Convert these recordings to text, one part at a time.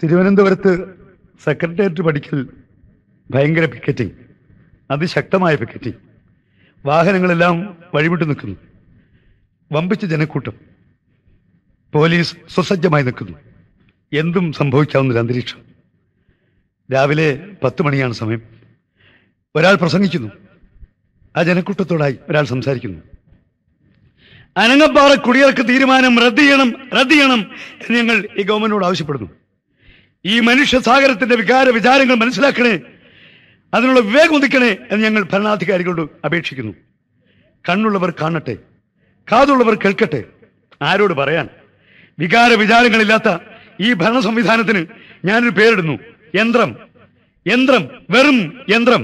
തിരുവനന്തപുരത്ത് സെക്രട്ടേറിയറ്റ് പഠിക്കൽ ഭയങ്കര പിക്കറ്റിംഗ് അതിശക്തമായ പിക്കറ്റിംഗ് വാഹനങ്ങളെല്ലാം വഴിവിട്ട് നിൽക്കുന്നു വമ്പിച്ച ജനക്കൂട്ടം പോലീസ് സുസജ്ജമായി നിൽക്കുന്നു എന്തും സംഭവിക്കാവുന്ന ഒരു അന്തരീക്ഷം രാവിലെ പത്ത് മണിയാണ് സമയം ഒരാൾ പ്രസംഗിക്കുന്നു ആ ജനക്കൂട്ടത്തോടായി ഒരാൾ സംസാരിക്കുന്നു അനങ്ങപ്പാറ കുടിയിറക്ക് തീരുമാനം റദ്ദ് ചെയ്യണം റദ്ദ് ചെയ്യണം എന്ന് ഞങ്ങൾ ഈ ഗവൺമെന്റിനോട് ആവശ്യപ്പെടുന്നു ഈ മനുഷ്യ സാഗരത്തിന്റെ വികാര വിചാരങ്ങൾ മനസ്സിലാക്കണേ അതിനുള്ള വിവേകം ഉദിക്കണേ എന്ന് ഞങ്ങൾ ഭരണാധികാരികളോട് അപേക്ഷിക്കുന്നു കണ്ണുള്ളവർ കാണട്ടെ കാതുള്ളവർ കേൾക്കട്ടെ ആരോട് പറയാൻ വികാര വിചാരങ്ങളില്ലാത്ത ഈ ഭരണ സംവിധാനത്തിന് ഞാനൊരു പേരിടുന്നു യന്ത്രം യന്ത്രം വെറും യന്ത്രം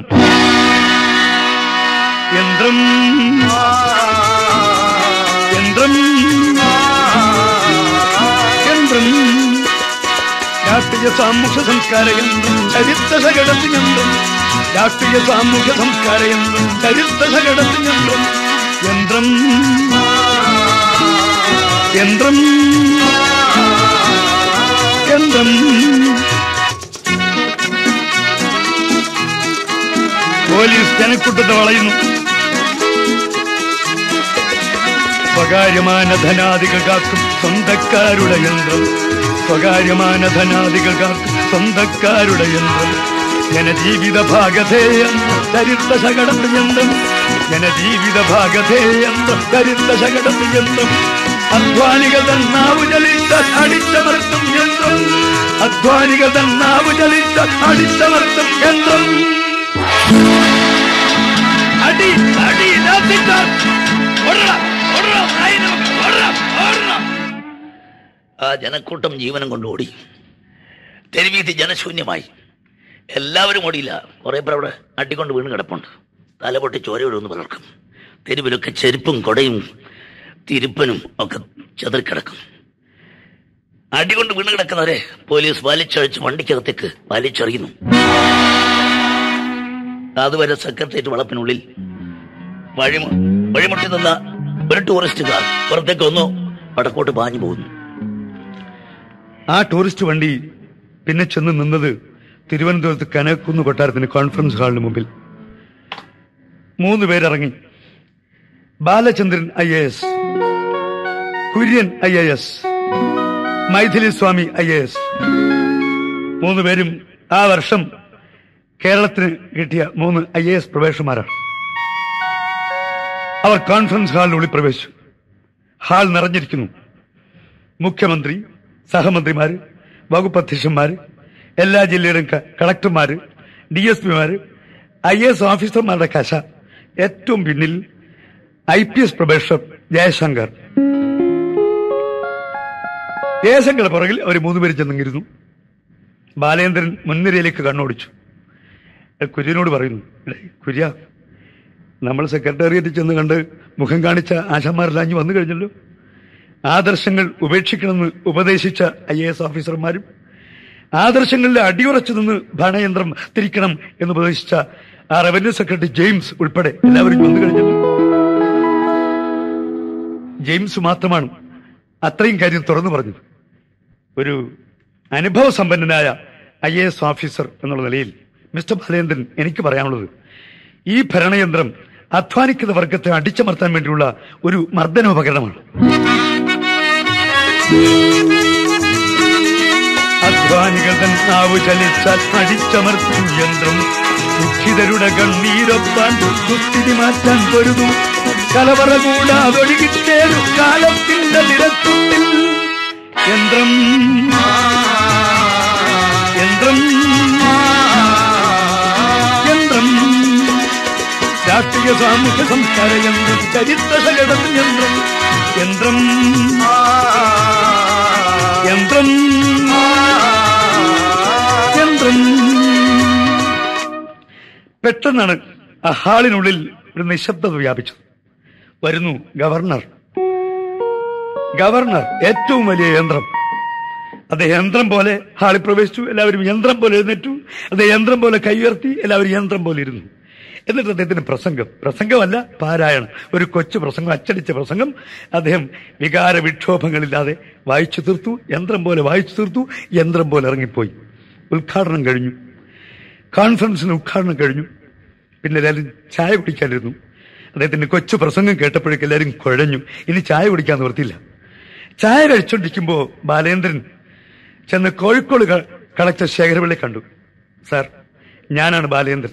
യന്ത്രം യന്ത്രം യന്ത്രം രാഷ്ട്രീയ സാമൂഹ്യ സംസ്കാര യന്ത്രം ചരിത്ര ശകടത്തി യന്ത്രം രാഷ്ട്രീയ സാമൂഹ്യ സംസ്കാര യന്ത്രം ചരിത്ര ശകടത്തി യന്ത്രം യന്ത്രം യന്ത്രം യന്ത്രം പോലീസ് ജനക്കൂട്ടത്തെ വളയുന്നു സ്വകാര്യമാന ധനാദികൾ കാക്കും സ്വന്തക്കാരുടെ യന്ത്രം സ്വകാര്യമാന ധനാദികൾ കാക്കും സ്വന്തക്കാരുടെ യന്ത്രം ജനജീവിത ഭാഗധേയം ചരിത്ര ശകടം യന്ത്രം ജനജീവിത ഭാഗധേയം ചരിത്ര ശകടം യന്ത്രം അധ്വാനികൾ തന്നാവു ചലിച്ച അടിച്ചമർത്തും യന്ത്രം അധ്വാനികൾ തന്നാവു ചലിച്ച അടിച്ചമർത്തും യന്ത്രം അടി അടി ഇല്ലാത്തിട്ടാൽ ഓടണം ഓടണം നായി നമുക്ക് ഓടണം ഓടണം ആ ജനക്കൂട്ടം ജീവനം കൊണ്ട് ഓടി തെരുവീതി ജനശൂന്യമായി എല്ലാവരും ഓടിയില്ല കുറെ പേർ അവിടെ അട്ടിക്കൊണ്ട് വീണ് കിടപ്പുണ്ട് തലപൊട്ടി ചോരയോടെ ഒന്ന് പലർക്കും തെരുവിലൊക്കെ ചെരുപ്പും കൊടയും തിരുപ്പനും ഒക്കെ ചെതറിക്കിടക്കും അടികൊണ്ട് വീണ് കിടക്കുന്നവരെ പോലീസ് വലിച്ചഴിച്ച് വണ്ടിക്കകത്തേക്ക് വലിച്ചെറിയുന്നു അതുവരെ സെക്രട്ടേറിയറ്റ് വളപ്പിനുള്ളിൽ വഴി വഴിമുട്ടി നിന്ന ഒരു ടൂറിസ്റ്റുകാർ പുറത്തേക്ക് വന്നു വടക്കോട്ട് പാഞ്ഞു പോകുന്നു ആ ടൂറിസ്റ്റ് വണ്ടി പിന്നെ ചെന്ന് നിന്നത് തിരുവനന്തപുരത്ത് കനകുന്ന് കൊട്ടാരത്തിന് കോൺഫറൻസ് ഹാളിന് മുമ്പിൽ മൂന്ന് പേരിറങ്ങി Balachandran I A S Kurian I A S Mythili Swami I A S മൂന്ന് പേരും ആ വർഷം കേരളത്തിന് കിട്ടിയ മൂന്ന് ഐ എ എസ് പ്രവേശന്മാരാണ് അവർ കോൺഫറൻസ് ഹാളിനുള്ളിൽ പ്രവേശിച്ചു ഹാൾ നിറഞ്ഞിരിക്കുന്നു മുഖ്യമന്ത്രി സഹമന്ത്രിമാര് വകുപ്പ് അധ്യക്ഷന്മാര് എല്ലാ ജില്ലയുടെയും ക- കളക്ടർമാര് ഡി എസ് പിമാര് ഐ എസ് ഓഫീസർമാരുടെ കശ ഏറ്റവും പിന്നിൽ I P S probationer Jayashankar ജയശങ്കറുടെ പുറകിൽ അവർ മൂന്നുപേര് ചെന്നിരുന്നു ബാലേന്ദ്രൻ മുൻനിരയിലേക്ക് കണ്ണോടിച്ചു കുര്യനോട് പറയുന്നു "എടേ, കുര്യ നമ്മൾ സെക്രട്ടേറിയറ്റിൽ ചെന്ന് കണ്ട് മുഖം കാണിച്ച ആശാന്മാരെല്ലാം ഇഞ്ഞ് വന്നു കഴിഞ്ഞല്ലോ ആദർശങ്ങൾ ഉപേക്ഷിക്കണമെന്ന് ഉപദേശിച്ച ഐ എ എസ് ഓഫീസർമാരും ആദർശങ്ങളിൽ അടിയുറച്ചു നിന്ന് ഭരണയന്ത്രം തിരിക്കണം എന്ന് ഉപദേശിച്ച ആ റവന്യൂ സെക്രട്ടറി ജെയിംസ് ഉൾപ്പെടെ എല്ലാവരും വന്നു കഴിഞ്ഞല്ലോ ജെയിംസ് മാത്രമാണ് അത്രയും കാര്യം തുറന്നു പറഞ്ഞത് ഒരു അനുഭവ സമ്പന്നനായ ഐ എ എസ് ഓഫീസർ എന്നുള്ള നിലയിൽ മിസ്റ്റർ ബാലേന്ദ്രൻ എനിക്ക് പറയാനുള്ളത് ഈ ഭരണയന്ത്രം അധ്വാനിക്കുന്ന വർഗത്തെ അടിച്ചമർത്താൻ വേണ്ടിയുള്ള ഒരു മർദ്ദനോപകരണമാണ് അധ്വാനികൾ തൻ നാവ് ചലിച്ചാൽ അടിച്ചമർത്തും യന്ത്രം ദുഃഖിതരുടെ കണ്ണീരൊപ്പാൻ ദുസ്ഥിതി മാറ്റാൻ പൊരുതു കലവറ കൂടാതൊഴുകിച്ചേരും കാലത്തിന്റെ നിരത്തുത്തിൽ യന്ത്രം യന്ത്രം യന്ത്രം രാഷ്ട്രീയ സാമൂഹ്യ സംസ്കാര യന്ത്രം ചരിത്ര ശകടം യന്ത്രം യന്ത്രം യന്ത്രം യന്ത്രം പെട്ടെന്നാണ് ആ ഹാളിനുള്ളിൽ ഒരു നിശബ്ദത വ്യാപിച്ചത് വരുന്നു ഗവർണർ ഗവർണർ ഏറ്റവും വലിയ യന്ത്രം അദ്ദേഹം യന്ത്രം പോലെ ഹാളിൽ പ്രവേശിച്ചു എല്ലാവരും യന്ത്രം പോലെ എഴുന്നേറ്റു അദ്ദേഹം യന്ത്രം പോലെ കൈ ഉയർത്തി എല്ലാവരും യന്ത്രം പോലെ ഇരുന്നു എന്നിട്ട് അദ്ദേഹത്തിന് പ്രസംഗം പ്രസംഗമല്ല പാരായണം ഒരു കൊച്ചു പ്രസംഗം അച്ചടിച്ച പ്രസംഗം അദ്ദേഹം വികാര വിക്ഷോഭങ്ങളില്ലാതെ വായിച്ചു തീർത്തു യന്ത്രം പോലെ വായിച്ചു തീർത്തു യന്ത്രം പോലെ ഇറങ്ങിപ്പോയി ഉദ്ഘാടനം കഴിഞ്ഞു കോൺഫറൻസിന് ഉദ്ഘാടനം കഴിഞ്ഞു പിന്നെ എല്ലാവരും ചായ കുടിക്കാനിരുന്നു അദ്ദേഹത്തിന്റെ കൊച്ചു പ്രസംഗം കേട്ടപ്പോഴേക്കും എല്ലാവരും കുഴഞ്ഞു ഇനി ചായ കുടിക്കാൻ നിവർത്തില്ല ചായ കഴിച്ചുകൊണ്ടിരിക്കുമ്പോ ബാലേന്ദ്രൻ ചെന്ന് കോഴിക്കോട് ക- കളക്ടർ ശേഖരപിള്ളയെ കണ്ടു സാർ ഞാനാണ് ബാലേന്ദ്രൻ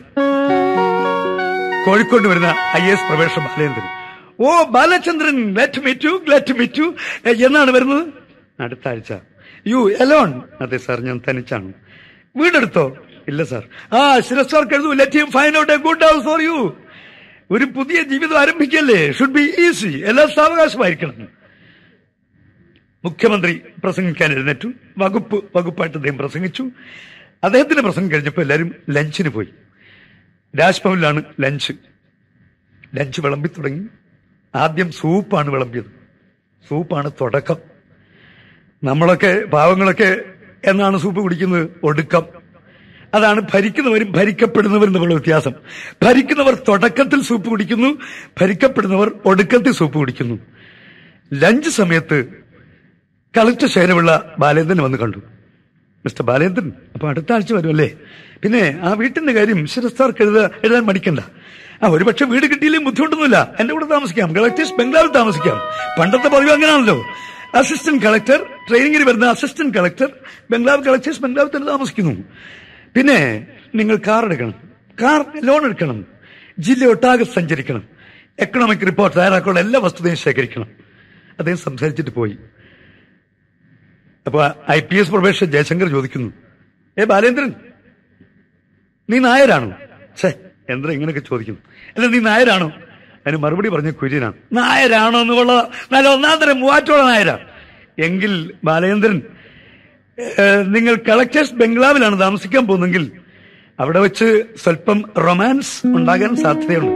കോഴിക്കോട് വരുന്ന ഐ എസ് പ്രവേശ ബാലേന്ദ്രൻ ഓ Balachandran glad meet you glad meet you എന്നാണ് വരുന്നത് അടുത്ത ആഴ്ച യു എലോൺ അതെ സാർ ഞാൻ തനിച്ചാണ് വീടെടുത്തോ ഇല്ല സാർ ആ ശിരസ്വാർക്ക് എഴുതൂ let him find out a good house for you ഒരു പുതിയ ജീവിതം ആരംഭിക്കല്ലേ ഷുഡ് ബി ഈസി എല്ലാം സാവകാശമായിരിക്കണം മുഖ്യമന്ത്രി പ്രസംഗിക്കാൻ എഴുന്നേറ്റു വകുപ്പ് വകുപ്പായിട്ട് അദ്ദേഹം പ്രസംഗിച്ചു അദ്ദേഹത്തിന്റെ പ്രസംഗം കഴിഞ്ഞപ്പോൾ എല്ലാവരും ലഞ്ചിന് പോയി രാജ്ഭവനിലാണ് ലഞ്ച് ലഞ്ച് വിളമ്പി തുടങ്ങി ആദ്യം സൂപ്പാണ് വിളമ്പിയത് സൂപ്പാണ് തുടക്കം നമ്മളൊക്കെ പാവങ്ങളൊക്കെ എന്നാണ് സൂപ്പ് കുടിക്കുന്നത് ഒടുക്കം അതാണ് ഭരിക്കുന്നവരും ഭരിക്കപ്പെടുന്നവരും തമ്മിലുള്ള വ്യത്യാസം ഭരിക്കുന്നവർ തുടക്കത്തിൽ സൂപ്പ് കുടിക്കുന്നു ഭരിക്കപ്പെടുന്നവർ ഒടുക്കത്തിൽ സൂപ്പ് കുടിക്കുന്നു ലഞ്ച് സമയത്ത് കളക്ടർ ശേഖരമുള്ള ബാലേന്ദ്രൻ വന്ന് കണ്ടു മിസ്റ്റർ ബാലേന്ദ്രൻ അപ്പൊ അടുത്ത ആഴ്ച വരുമല്ലേ പിന്നെ ആ വീട്ടിന്റെ കാര്യം ശിരസ്താർക്ക് എഴുതാ എഴുതാൻ മടിക്കണ്ട ആ ഒരുപക്ഷെ വീട് കിട്ടിയില്ലെങ്കിൽ ബുദ്ധിമുട്ടൊന്നുമില്ല എന്റെ കൂടെ താമസിക്കാം കളക്ടേഴ്സ് ബംഗ്ലാവിൽ താമസിക്കാം പണ്ടത്തെ പതിവ് അങ്ങനെയാണല്ലോ അസിസ്റ്റന്റ് കളക്ടർ ട്രെയിനിങ്ങിന് വരുന്ന അസിസ്റ്റന്റ് കളക്ടർ ബംഗ്ലാവ് കളക്ടേഴ്സ് ബംഗ്ലാവിൽ തന്നെ താമസിക്കുന്നു പിന്നെ നിങ്ങൾ കാർ എടുക്കണം കാർ ലോൺ എടുക്കണം ജില്ല ഒട്ടാകെ സഞ്ചരിക്കണം എക്കണോമിക് റിപ്പോർട്ട് തയ്യാറാക്കാനുള്ള എല്ലാ വസ്തുതയും ശേഖരിക്കണം അദ്ദേഹം സംസാരിച്ചിട്ട് പോയി അപ്പൊ I P S professor Jayashankar ചോദിക്കുന്നു ഏ ബാലേന്ദ്രൻ നീ നായരാണോ ഛേ എന്താ ഇങ്ങനെയൊക്കെ ചോദിക്കുന്നു അല്ല നീ നായരാണോ അതിന് മറുപടി പറഞ്ഞ കുര്യനാണ് നായരാണോ എന്നുള്ള നല്ല ഒന്നാം തരം മൂവാറ്റോള നായരാ എങ്കിൽ ബാലേന്ദ്രൻ ഏഹ്, നിങ്ങൾ കളക്ടേഴ്സ് ബംഗ്ലാവിലാണ് താമസിക്കാൻ പോകുന്നെങ്കിൽ അവിടെ വെച്ച് സ്വല്പം റൊമാൻസ് ഉണ്ടാകാൻ സാധ്യതയുണ്ട്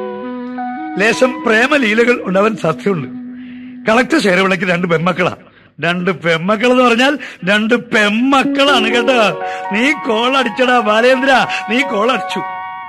ലേശം പ്രേമലീലകൾ ഉണ്ടാവാൻ സാധ്യതയുണ്ട് കളക്ടർ ശേരവിളക്ക് രണ്ട് പെമ്മക്കളാ രണ്ട് പെമ്മക്കൾ എന്ന് പറഞ്ഞാൽ രണ്ട് പെമ്മക്കളാണ് കേട്ടോ നീ കോളടിച്ചടാ ബാലേന്ദ്ര നീ കോളടിച്ചു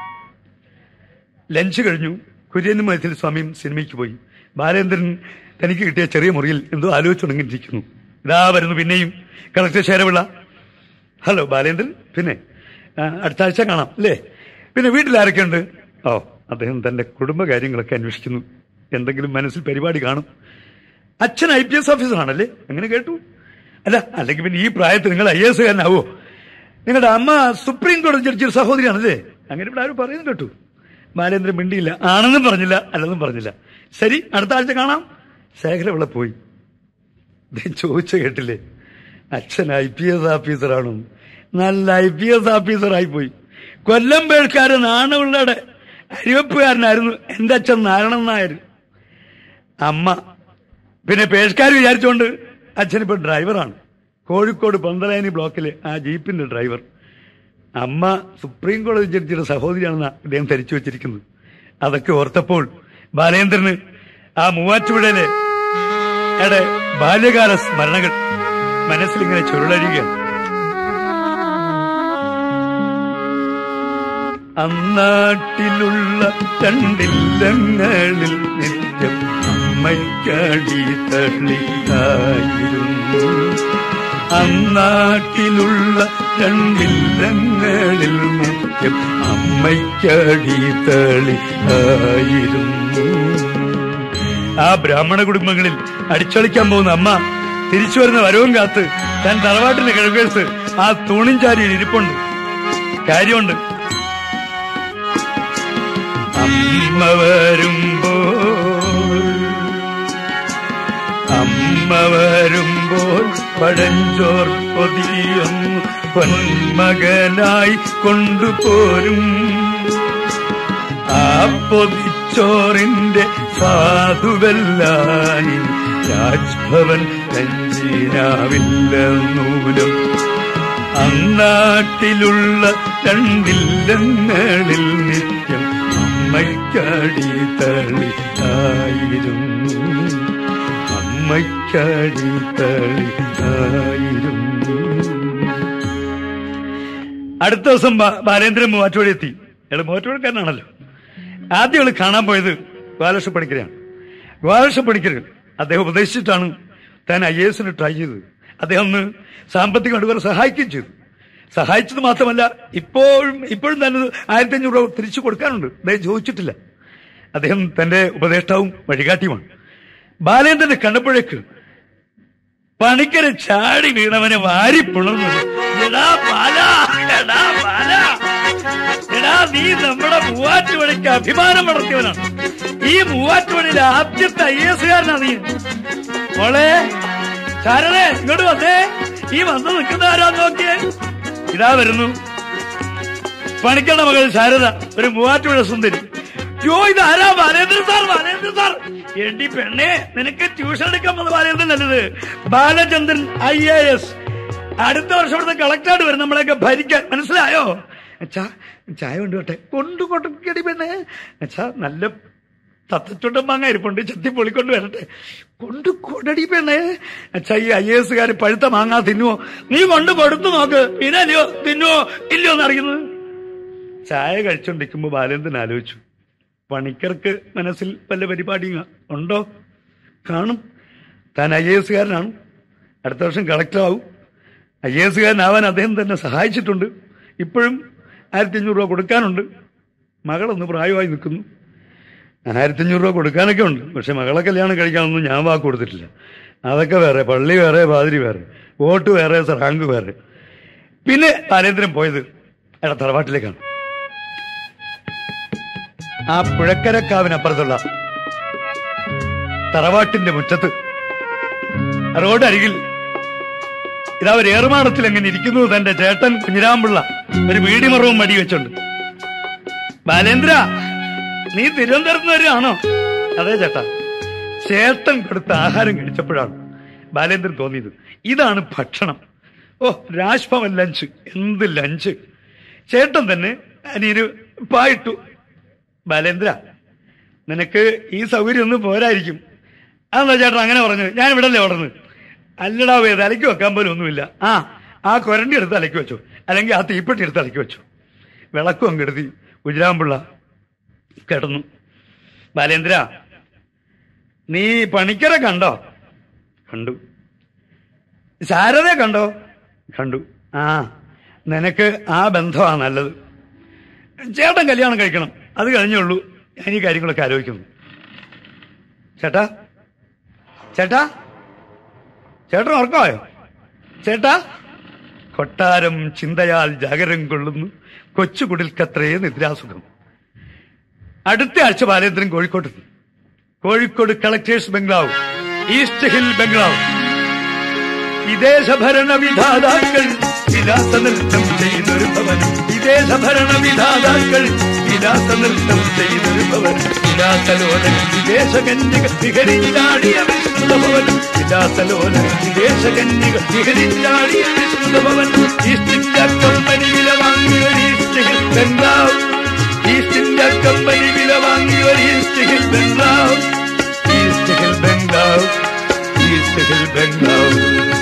ലഞ്ച് കഴിഞ്ഞു കുര്യനും മൈഥിൽ സ്വാമിയും സിനിമയ്ക്ക് പോയി ബാലേന്ദ്രൻ തനിക്ക് കിട്ടിയ ചെറിയ മുറിയിൽ എന്തോ ആലോചിച്ചുണങ്ങിയിരിക്കുന്നു ഇതാ വരുന്നു പിന്നെയും കളക്ടർ ശേരവിള ഹലോ ബാലേന്ദ്രൻ പിന്നെ ആ, അടുത്ത ആഴ്ച കാണാം അല്ലേ പിന്നെ വീട്ടിൽ ആരൊക്കെയുണ്ട് ഓ അദ്ദേഹം തന്റെ കുടുംബകാര്യങ്ങളൊക്കെ അന്വേഷിക്കുന്നു എന്തെങ്കിലും മനസ്സിൽ പരിപാടി കാണും അച്ഛൻ ഐ പി എസ് ഓഫീസറാണല്ലേ അങ്ങനെ കേട്ടു അല്ല അല്ലെങ്കിൽ പിന്നെ ഈ പ്രായത്തിൽ നിങ്ങൾ ഐ എസ് കാരനാവോ നിങ്ങളുടെ അമ്മ സുപ്രീം കോടതി ജഡ്ജിയുടെ സഹോദരിയാണല്ലേ അങ്ങനെ ഇവിടെ ആരും പറയുന്നു കേട്ടു ബാലേന്ദ്രൻ മിണ്ടിയില്ല ആണെന്നും പറഞ്ഞില്ല അല്ലെന്നും പറഞ്ഞില്ല ശരി അടുത്ത ആഴ്ച കാണാം ശേഖര ഇവിടെ പോയി അദ്ദേഹം ചോദിച്ച കേട്ടില്ലേ അച്ഛൻ ഐ പി എസ് ഓഫീസറാണോ നല്ല ഐ പി എസ് ഓഫീസറായി പോയി കൊല്ലം പേഴ്ക്കാരൻ ആണുള്ളടെ അരിവപ്പുകാരനായിരുന്നു എന്റെ അച്ഛൻ നാരായണൻ നായർ അമ്മ പിന്നെ പേഷ്കാർ വിചാരിച്ചോണ്ട് അച്ഛനിപ്പോ ഡ്രൈവറാണ് കോഴിക്കോട് പന്തലായനി ബ്ലോക്കിലെ ആ ജീപ്പിന്റെ ഡ്രൈവർ അമ്മ സുപ്രീം കോടതി ജഡ്ജിയുടെ സഹോദരിയാണെന്ന് അദ്ദേഹം ധരിച്ചു വെച്ചിരിക്കുന്നത് അതൊക്കെ ഓർത്തപ്പോൾ ബാലേന്ദ്രന് ആ മൂവാറ്റുപുഴയിലെ എടെ ബാല്യകാല സ്മരണകൾ മനസ്സിലിങ്ങനെ ചുരുളരികയാണ് അന്നാട്ടിലുള്ള രണ്ടില്ലങ്ങളിൽ നിത്യം അമ്മയ്ക്കടി തള്ളിയായിരുന്നു അന്നാട്ടിലുള്ള രണ്ടില്ലങ്ങളിൽ നിത്യം അമ്മയ്ക്കടി തളിയായിരുന്നു ആ ബ്രാഹ്മണ കുടുംബങ്ങളിൽ അടിച്ചളിക്കാൻ പോകുന്ന അമ്മ തിരിച്ചു വരുന്ന വരവും കാത്ത് താൻ തറവാട്ടിന്റെ കിഴക്കേഴ്സ് ആ തൂണിഞ്ചാരിയിൽ ഇരിപ്പുണ്ട് കാര്യമുണ്ട് അമ്മ വരുമ്പോൾ അമ്മ വരുമ്പോൾ പടഞ്ചോർ പൊതിയൊന്നു പൊന്മകനായി കൊണ്ടുപോരും ആ പൊതിച്ചോറിന്റെ സാധുവല്ലാനി രാജ്ഭവൻ രഞ്ജിനാവില്ല നൂലും അന്നാട്ടിലുള്ള രണ്ടില്ലങ്ങളിൽ നിത്യം അമ്മയ്ക്കടി തളിയായിരുന്നു അമ്മയ്ക്കടി തളിയായിരുന്നു അടുത്ത ദിവസം ബാ- ബാലേന്ദ്രൻ മൂവാറ്റുപുഴ എത്തി അയാൾ മൂവാറ്റുപുഴക്കാരനാണല്ലോ ആദ്യം ഇവള് കാണാൻ പോയത് ഗോപാലകൃഷ്ണ പണിക്കരെയാണ് ഗോപാലകൃഷ്ണ പണിക്കർ അദ്ദേഹം ഉപദേശിച്ചിട്ടാണ് താൻ ഐ എ എസിന് ട്രൈ ചെയ്തത് അദ്ദേഹം ഒന്ന് സാമ്പത്തികം ഇവരെ സഹായിക്കുകയും ചെയ്തു സഹായിച്ചത് മാത്രമല്ല ഇപ്പോഴും ഇപ്പോഴും തന്നെ ആയിരത്തി അഞ്ഞൂറ് രൂപ തിരിച്ചു കൊടുക്കാനുണ്ട് അദ്ദേഹം ചോദിച്ചിട്ടില്ല അദ്ദേഹം തന്റെ ഉപദേഷ്ടാവും വഴികാട്ടിയുമാണ് ബാലേന്ദ്രനെ കണ്ടപ്പോഴേക്ക് പണിക്കരെ ചാടി വീണവനെ വാരി പുണർന്നു എടാ ബാല എടാ ബാല എടാ നീ നമ്മുടെ മൂവാറ്റുപുഴയ്ക്ക് അഭിമാനം വളർത്തിയവനാണ് ഈ മൂവാറ്റുപുഴയിലെ ആദ്യത്തെ ഐ എസ് കാരനാ നീ മോളെ ശാരദേ ഇങ്ങോട്ട് വന്നേ ഈ വന്ന് നിൽക്കുന്ന ആരാന്ന് നോക്കിയേ ഇതാ വരുന്നു പണിക്കണ്ട മകൾ ശാരദ ഒരു മൂവാറ്റുപുഴ സുന്ദരി യോ ഇത് ആരാ ബാലേന്ദ്രൻ സാർ ബാലേന്ദ്രൻ സാർ എടി പെണ്ണെ നിനക്ക് ട്യൂഷൻ എടുക്കാൻ വന്ന ബാലേന്ദ്രൻ നല്ലത് ബാലചന്ദ്രൻ ഐ എ എസ് അടുത്ത വർഷം ഇവിടുത്തെ കളക്ടറായിട്ട് വരും നമ്മളെയൊക്കെ ഭരിക്കാൻ മനസ്സിലായോ അച്ഛാ ചായ കൊണ്ടുപോട്ടെ കൊണ്ടു കൊടുക്കടി പെണ്ണെ അച്ഛാ നല്ല തത്തച്ചുണ്ടൻ മാങ്ങ ഇരിപ്പുണ്ട് ചെത്തി പൊളിക്കൊണ്ട് വരട്ടെ കൊണ്ട് കൊടടി പെണ്ണേ അച്ഛാ ഈ ഐ എസ് കാര് പഴുത്ത മാങ്ങ തിന്നുവോ നീ കൊണ്ട് കൊടുത്തു നോക്ക് പിന്നല്ലയോ തിന്നുവോ ഇല്ലയോ എന്നറിയുന്നത് ചായ കഴിച്ചോണ്ടിരിക്കുമ്പോ ബാലേന്ദ്രൻ ആലോചിച്ചു പണിക്കർക്ക് മനസ്സിൽ വല്ല പരിപാടിയും ഉണ്ടോ കാണും താൻ ഐ എ എസുകാരനാണ് അടുത്ത വർഷം കളക്ടറാവും ഐ എ എസുകാരനാവാൻ അദ്ദേഹം തന്നെ സഹായിച്ചിട്ടുണ്ട് ഇപ്പോഴും ആയിരത്തി അഞ്ഞൂറ് രൂപ കൊടുക്കാനുണ്ട് മകളൊന്ന് പ്രായമായി നിൽക്കുന്നു ആയിരത്തി അഞ്ഞൂറ് രൂപ കൊടുക്കാനൊക്കെ ഉണ്ട് പക്ഷെ മകളെ കല്യാണം കഴിക്കാനൊന്നും ഞാൻ വാക്ക് കൊടുത്തിട്ടില്ല അതൊക്കെ വേറെ പള്ളി വേറെ പാതിരി വേറെ വോട്ട് വേറെ റാങ്ക് വേറെ പിന്നെ ബാലേന്ദ്രൻ പോയത് അയാളെ തറവാട്ടിലേക്കാണ് ആ പുഴക്കരക്കാവിനപ്പുറത്തുള്ള തറവാട്ടിന്റെ മുറ്റത്ത് റോഡ് അരികിൽ ഇതാ ഒരു ഏറുമാടത്തിൽ എങ്ങനെ ഇരിക്കുന്നു തന്റെ ചേട്ടൻ കുഞ്ഞിരാമ്പിള്ള ഒരു വീടിമറവും മടി വെച്ചുണ്ട് ബാലേന്ദ്ര നീ തിരുവനന്തപുരത്ത് നിന്ന് വരികയാണോ അതെ ചേട്ടാ ചേട്ടൻ കൊടുത്ത ആഹാരം കഴിച്ചപ്പോഴാണ് ബാലേന്ദ്രൻ തോന്നിയത് ഇതാണ് ഭക്ഷണം ഓ രാജ്ഭവൻ ലഞ്ച് എന്ത് ലഞ്ച് ചേട്ടൻ തന്നെ അനിയൊരു പായിട്ടു ബാലേന്ദ്ര നിനക്ക് ഈ സൗകര്യം ഒന്നും പോരായിരിക്കും അതെന്താ ചേട്ടൻ അങ്ങനെ പറഞ്ഞു ഞാൻ ഇവിടെ അല്ലേ വളർന്ന് അല്ലടാ വേ തലയ്ക്ക് വെക്കാൻ പോലും ഒന്നുമില്ല ആ ആ കൊരണ്ടി എടുത്ത് തലയ്ക്ക് വെച്ചു അല്ലെങ്കിൽ ആ തീപ്പെട്ടി എടുത്ത് തലയ്ക്ക് വെച്ചു വിളക്കും അങ്ങ് എടുത്തി ഗുജരാമ്പിള്ള കിടന്നു ബാലേന്ദ്ര നീ പണിക്കരെ കണ്ടോ കണ്ടു ശാരദയെ കണ്ടോ കണ്ടു ആ നിനക്ക് ആ ബന്ധമാണ് നല്ലത് ചേട്ടൻ കല്യാണം കഴിക്കണം അത് കഴിഞ്ഞുള്ളൂ ഞാൻ ഈ കാര്യങ്ങളൊക്കെ ആലോചിക്കുന്നു ചേട്ടാ ചേട്ടാ ചേട്ടൻ ഉറക്കമായോ ചേട്ടാ കൊട്ടാരം ചിന്തയാൽ ജാഗരം കൊള്ളുന്നു കൊച്ചു കുടിൽക്കത്രേ നിദ്രാസുഖം അടുത്ത ആഴ്ച ബാലേന്ദ്രൻ കോഴിക്കോട്ട് എത്തും. Kozhikode collector's bungalow east hill bungalow വിദേശ ഭരണ വിധാതാക്കൾ വിലാസ നൃത്തം ചെയ്തൊരു ഭവനം വിദേശ ഭരണ വിധാതാക്കൾ വിലാസ നൃത്തം ചെയ്തൊരു ഭവനം വിലാസലോലൻ വിദേശകന്യക വിഹരിഞ്ഞാടിയ വിസ്മൃത ഭവനം വിലാസലോലൻ വിദേശകന്യക വിഹരിഞ്ഞാടിയ വിസ്മൃത ഭവനം ഈസ്റ്റ് ഇന്ത്യ കമ്പനി വില വാങ്ങിയ east hill bungalow east India company വില വാങ്ങിയ east hill bungalow east hill bungalow east hill bungalow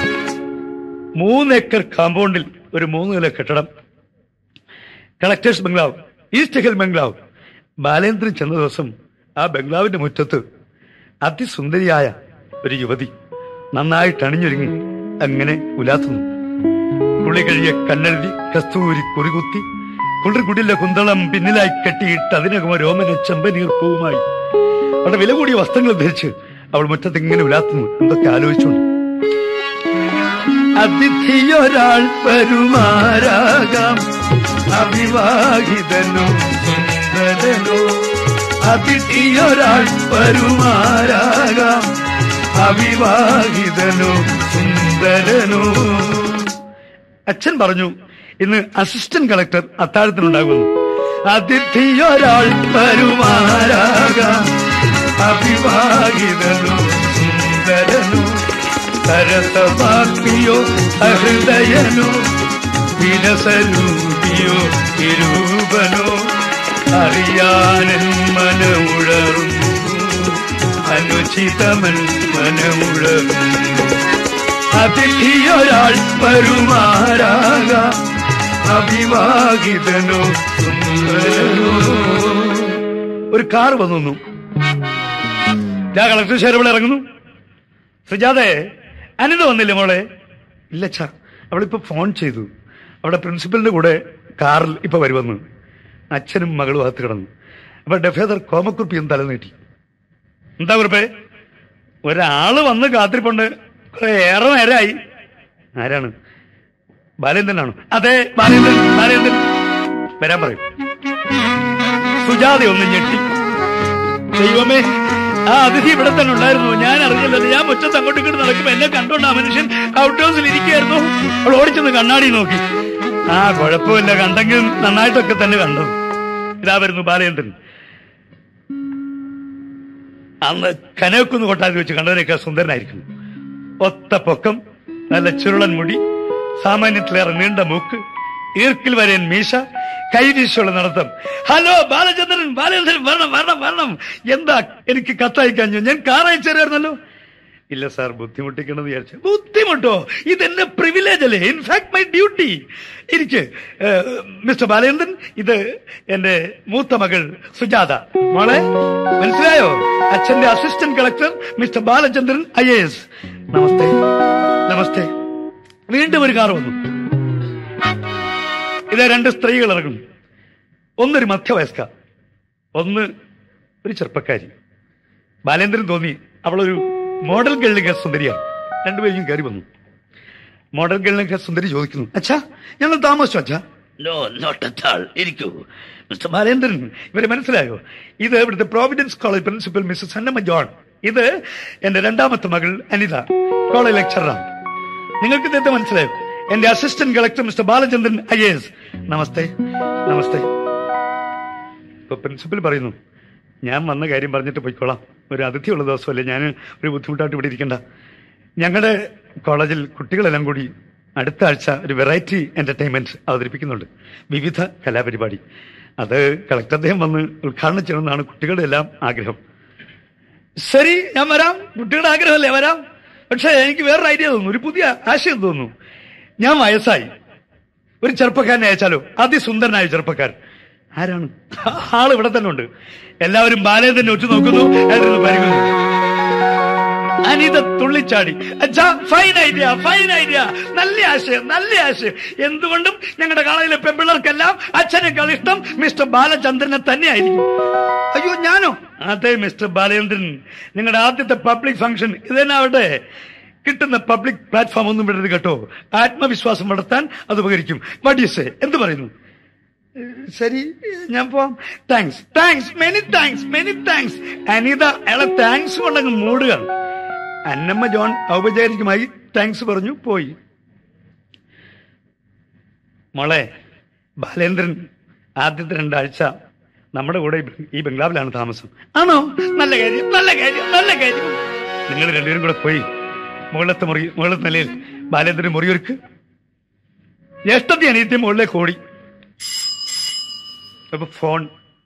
മൂന്ന് ഏക്കർ കാമ്പൗണ്ടിൽ ഒരു മൂന്ന് നില കെട്ടിടം collector's bungalow east hill bungalow Balendran ചെന്ന ദിവസം ആ ബംഗ്ലാവിന്റെ മുറ്റത്ത് അതിസുന്ദരിയായ ഒരു യുവതി നന്നായിട്ട് അണിഞ്ഞൊരുങ്ങി അങ്ങനെ ഉലാത്തുന്നു കുളി കഴിയ കണ്ണെഴുതി കസ്തൂരി കുറികുത്തി കുളിർകുടിലെ കുന്തളം പിന്നിലായി കെട്ടിയിട്ട് അതിനകം രോമന ചെമ്പനീർ പൂവുമായി അവിടെ വില കൂടിയ വസ്ത്രങ്ങൾ ധരിച്ച് അവൾ മുറ്റത്ത് ഇങ്ങനെ ഉലാത്തുന്നു എന്തൊക്കെ ആലോചിച്ചുകൊണ്ട് അതിഥിയൊരാൾ പെരുമാരാകാം അവിവാഹിതനോ സുന്ദരനോ അതിഥിയൊരാൾ പെരുമാരാകാം അവിവാഹിതനോ സുന്ദരനോ അച്ഛൻ പറഞ്ഞു ഇന്ന് അസിസ്റ്റന്റ് കളക്ടർ അത്താഴത്തിനുണ്ടാകുന്നു അതിഥിയൊരാൾ പെരുമാരാകാം അവിവാഹിതനോ സുന്ദരനോ സരസവാക്യോ അഹൃദയനോ വിരസരൂപിയോ വിരൂപനോ അറിയാനൻ മനമുഴറുന്നു അനുചിതമൻ മനമുഴറുന്നു അതിഥിയൊരാൾ പരുമാരാക അവിവാഹിതനോ സുന്ദരനോ ഒരു കാർ വന്നു നിന്നു ഞാൻ കളക്ടർ ഷെയർ ഇറങ്ങുന്നു സുജാതെ അനിത വന്നില്ലേ മോളെ ഇല്ല ചാ അവളിപ്പോ ഫോൺ ചെയ്തു അവിടെ പ്രിൻസിപ്പലിന്റെ കൂടെ കാറിൽ ഇപ്പൊ വരുമെന്ന് അച്ഛനും മകളും അകത്ത് കിടന്നു അപ്പൊ ഡെഫേദർ കോമക്കുറിപ്പിയും തല നീട്ടി എന്താ കുറിപ്പേ ഒരാള് വന്ന് കാത്തിരിപ്പുണ്ട് കുറെ ഏറെ നേരമായി ആരാണ് ബാലേന്ദ്രനാണോ അതെ ബാലേന്ദ്രൻ ബാലേന്ദ്രൻ വരാൻ പറയും സുജാത ഒന്ന് ഞെട്ടി ദൈവമേ ആ അതിഥി ഇവിടെ തന്നെ ഉണ്ടായിരുന്നു ഞാൻ അറിഞ്ഞില്ലത് ഞാൻ മുറ്റത്ത് അങ്ങോട്ടും ഇങ്ങോട്ട് നടക്കുമ്പോ എന്നെ കണ്ടോണ്ട് ആ മനുഷ്യൻ ഔട്ട് ഹൗസിൽ ഇരിക്കുകയായിരുന്നു അവൾ ഓടിച്ചെന്ന് കണ്ണാടി നോക്കി ആ കുഴപ്പമില്ല കണ്ടെങ്കിൽ നന്നായിട്ടൊക്കെ തന്നെ കണ്ടത് ഇതാ വരുന്നു ബാലചന്ദ്രൻ അന്ന് കനവക്കുന്ന് കൊട്ടാരത്തിൽ വെച്ച് കണ്ടതിനേക്കാൾ സുന്ദരനായിരിക്കുന്നു ഒത്ത പൊക്കം നല്ല ചുരുളൻ മുടി സാമാന്യത്തിലേറെ നീണ്ട മൂക്ക് ഈർക്കിൽ വരയൻ മീശ കൈവീശുള്ള നടത്തം ഹലോ ബാലചന്ദ്രൻ ബാലചന്ദ്രൻ വരണം വരണം വരണം എന്താ എനിക്ക് കത്തയക്കാഞ്ഞു ഞാൻ കാർ അയച്ചുതരായിരുന്നല്ലോ ഇല്ല സാർ ബുദ്ധിമുട്ടിക്കണമെന്ന് വിചാരിച്ചു ബുദ്ധിമുട്ടോ ഇതെന്റെ പ്രിവിലേജ് അല്ലേ ഇൻഫാക്ട് മൈ ഡ്യൂട്ടി ഇരിക്ക് മിസ്റ്റർ ബാലചന്ദ്രൻ ഇത് എന്റെ മൂത്ത മകൾ സുജാത മോളെ മനസ്സിലായോ അച്ഛന്റെ assistant collector mister Balachandran I A S namaste namaste വീണ്ടും ഒരു കാർ വന്നു ഇത് രണ്ട് സ്ത്രീകൾ ഇറങ്ങും ഒന്നൊരു മധ്യവയസ്ക ഒന്ന് ഒരു ചെറുപ്പക്കാരി ബാലേന്ദ്രൻ തോന്നി അവളൊരു മോഡൽ ഗേളിനൊക്കെ സുന്ദരിയാണ് രണ്ടുപേരും കയറി വന്നു മോഡൽ ഗേളിനൊക്കെ സുന്ദരി ചോദിക്കുന്നു അച്ഛാ ഞങ്ങൾ താമസിച്ചു അച്ഛാ നോ നോട്ട് അറ്റ് ആൾ ഇരിക്കൂ മിസ്റ്റർ ബാലേന്ദ്രൻ ഇവരെ മനസ്സിലായോ ഇത് ഇവിടുത്തെ providence college principal missus Annamma John ഇത് എന്റെ രണ്ടാമത്തെ മകൾ അനിത കോളേജ് ലെക്ചറാണ് നിങ്ങൾക്ക് ഇദ്ദേഹത്തെ മനസ്സിലായോ എന്റെ assistant collector mister Balachandran I S namaste namaste ഇപ്പൊ പ്രിൻസിപ്പൽ പറയുന്നു ഞാൻ വന്ന കാര്യം പറഞ്ഞിട്ട് പോയിക്കോളാം ഒരു അതിഥിയുള്ള ദിവസമല്ലേ ഞാൻ ഒരു ബുദ്ധിമുട്ടായിട്ട് ഇവിടെ ഇരിക്കണ്ട ഞങ്ങളുടെ കോളേജിൽ കുട്ടികളെല്ലാം കൂടി അടുത്ത ആഴ്ച ഒരു വെറൈറ്റി എന്റർടൈൻമെന്റ് അവതരിപ്പിക്കുന്നുണ്ട് വിവിധ കലാപരിപാടി അത് കളക്ടർ അദ്ദേഹം വന്ന് ഉദ്ഘാടനം ചെയ്യണമെന്നാണ് കുട്ടികളുടെ എല്ലാം ആഗ്രഹം ശരി ഞാൻ വരാം കുട്ടികളുടെ ആഗ്രഹമല്ലേ വരാം പക്ഷേ എനിക്ക് വേറൊരു ഐഡിയ തോന്നുന്നു ഒരു പുതിയ ആശയം തോന്നുന്നു ഞാൻ വയസ്സായി ഒരു ചെറുപ്പക്കാരനെ അയച്ചാലോ അതിസുന്ദരനായ ചെറുപ്പക്കാരൻ ആരാണ് ആൾ ഇവിടെ തന്നെ ഉണ്ട് എല്ലാവരും ബാലേന്ദ്രനെ ഒറ്റ നോക്കുന്നു അയാളൊന്ന് പരിഗണന അനിത തുള്ളിച്ചാടി അച്ഛാ ഫൈൻ ഐഡിയ ഫൈൻ ഐഡിയ നല്ല ആശയം നല്ല ആശയം എന്തുകൊണ്ടും ഞങ്ങളുടെ കാളയിലെ പെൺപിള്ളേർക്കെല്ലാം അച്ഛനേക്കാൾ ഇഷ്ടം മിസ്റ്റർ ബാലചന്ദ്രനെ തന്നെയായിരിക്കും അയ്യോ ഞാനോ അതെ മിസ്റ്റർ ബാലേന്ദ്രൻ നിങ്ങളുടെ ആദ്യത്തെ പബ്ലിക് ഫംഗ്ഷൻ ഇതന്നാവട്ടെ കിട്ടുന്ന പബ്ലിക് പ്ലാറ്റ്ഫോം ഒന്നും വിടരുത് കേട്ടോ ആത്മവിശ്വാസം വളർത്താൻ അത് ഉപകരിക്കും വട്ട് യു സേ എന്ത് പറയുന്നു ശരി ഞാൻ പോവാം thanks thanks many thanks many thanks Anitha അയാളെ താങ്ക്സ് കൊണ്ടങ്ങ് മൂടുകയാണ് അന്നമ്മ ജോൺ ഔപചാരികമായി താങ്ക്സ് പറഞ്ഞു പോയി മോളെ ബാലേന്ദ്രൻ ആദ്യത്തെ രണ്ടാഴ്ച നമ്മുടെ കൂടെ ഈ- ഈ ബംഗ്ലാവിലാണ് താമസം ആണോ നല്ല കാര്യം നല്ല കാര്യം നല്ല കാര്യം നിങ്ങൾ രണ്ടുപേരും കൂടെ പോയി മുകളിലത്തെ മുറി മുകളിലത്തെ നിലയിൽ ബാലേന്ദ്രൻ മുറിയൊരുക്ക് ജ്യേഷ്ഠത്തെ അനിയത്തെ മുകളിലേക്ക് ഓടി അപ്പൊ phone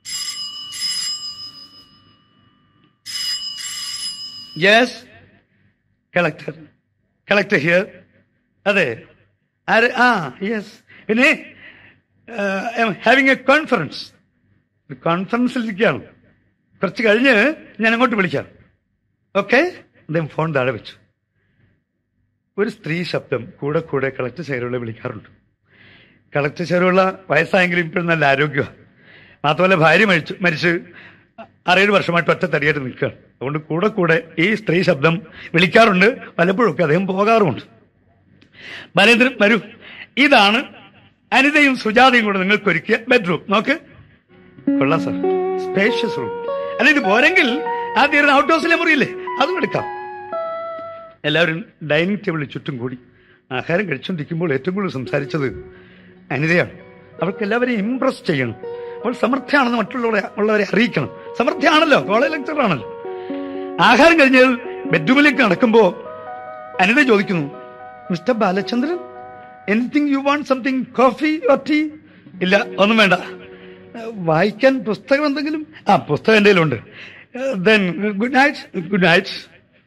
yes collector collector here അതെ ആര് ആ യെസ് പിന്നെ ഹാവിങ് എ കോൺഫറൻസ് കോൺഫറൻസിൽ ഇരിക്കുകയാണ് കുറച്ച് കഴിഞ്ഞ് ഞാൻ അങ്ങോട്ട് വിളിക്കാം ഓക്കെ അദ്ദേഹം ഫോൺ താഴെ വെച്ചു ഒരു സ്ത്രീ ശബ്ദം കൂടെ കൂടെ കളക്ടർ ശൈലുള്ള വിളിക്കാറുണ്ട് കളക്ടർ ശൈലുള്ള വയസ്സായെങ്കിലും ഇപ്പോഴും നല്ല ആരോഗ്യമാണ് മാത്രമല്ല ഭാര്യ മരിച്ചു മരിച്ച് ആറേഴ് വർഷമായിട്ട് ഒറ്റ തടിയായിട്ട് നിൽക്കുകയാണ് അതുകൊണ്ട് കൂടെ കൂടെ ഈ സ്ത്രീ ശബ്ദം വിളിക്കാറുണ്ട് പലപ്പോഴൊക്കെ അദ്ദേഹം പോകാറുമുണ്ട് ബാലേന്ദ്രൻ വരൂ ഇതാണ് അനിതയും സുജാതയും കൂടെ നിങ്ങൾക്ക് ഒരുക്കിയ ബെഡ്റൂം നോക്ക് കൊള്ളാം സാർ സ്പേഷ്യസ് റൂം അല്ല ഇത് പോരെങ്കിൽ ആദ്യം ഔട്ട് ഹൗസിലെ മുറിയില്ലേ അതും എടുക്കാം എല്ലാവരും ഡൈനിങ് ടേബിളിൽ ചുറ്റും കൂടി ആഹാരം കഴിച്ചുകൊണ്ടിരിക്കുമ്പോൾ ഏറ്റവും കൂടുതൽ സംസാരിച്ചത് അനിതയാണ് അവൾക്ക് എല്ലാവരെയും ഇംപ്രസ് ചെയ്യണം അവൾ സമൃദ്ധിയാണെന്ന് മറ്റുള്ളവരെ ഉള്ളവരെ അറിയിക്കണം സമൃദ്ധിയാണല്ലോ കോളേജ് ലെക്ചറാണല്ലോ ആഹാരം കഴിഞ്ഞ് ബെഡ്റൂമിലേക്ക് നടക്കുമ്പോ അനിത ചോദിക്കുന്നു mister Balachandran anything you want something coffee or tea ഇല്ല ഒന്നും വേണ്ട വായിക്കാൻ പുസ്തകം എന്തെങ്കിലും ആ പുസ്തകം എൻ്റെ കയ്യിലുണ്ട് then good night good night